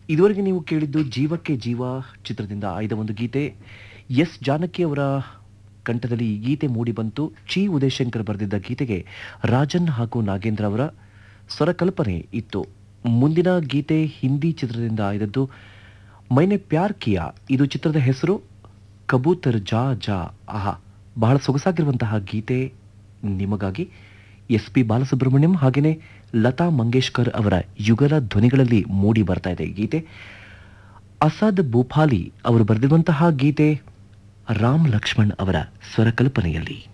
ಇದುವರೆಗೆ ನೀವು ಕೇಳಿದ್ದು ಜೀವಕ್ಕೆ ಜೀವ ಚಿತ್ರದಿಂದ ಆಯ್ದ ಒಂದು ಗೀತೆ ಎಸ್ ಜಾನಕಿ ಅವರ ಕಂಠದಲ್ಲಿ ಈ ಗೀತೆ ಮೂಡಿಬಂತು ಚಿ ಉದಯಶಂಕರ್ ಬರೆದಿದ್ದ ಗೀತೆಗೆ ರಾಜನ್ ಹಾಗೂ ನಾಗೇಂದ್ರ ಅವರ ಸ್ವರಕಲ್ಪನೆ ಇತ್ತು ಮುಂದಿನ ಗೀತೆ ಹಿಂದಿ ಚಿತ್ರದಿಂದ ಆಯ್ದದ್ದು ಮೈನೆ ಪ್ಯಾರ್ ಕಿಯಾ ಇದು ಚಿತ್ರದ ಹೆಸರು ಕಬೂತರ್ ಜಾ ಜಾ ಆಹಾ ಬಹಳ ಸೊಗಸಾಗಿರುವಂತಹ ಗೀತೆ ನಿಮಗಾಗಿ ಎಸ್ ಪಿ ಬಾಲಸುಬ್ರಹ್ಮಣ್ಯಂ ಹಾಗೆಯೇ ಲತಾ ಮಂಗೇಶ್ಕರ್ ಅವರ ಯುಗಲ ಧ್ವನಿಗಳಲ್ಲಿ ಮೂಡಿ ಬರ್ತಾ ಇದೆ ಈ ಗೀತೆ ಅಸಾದ್ ಭೂಪಾಲಿ ಅವರು ಬರೆದಿರುವಂತಹ ಗೀತೆ ರಾಮ್ ಲಕ್ಷ್ಮಣ್ ಅವರ ಸ್ವರಕಲ್ಪನೆಯಲ್ಲಿ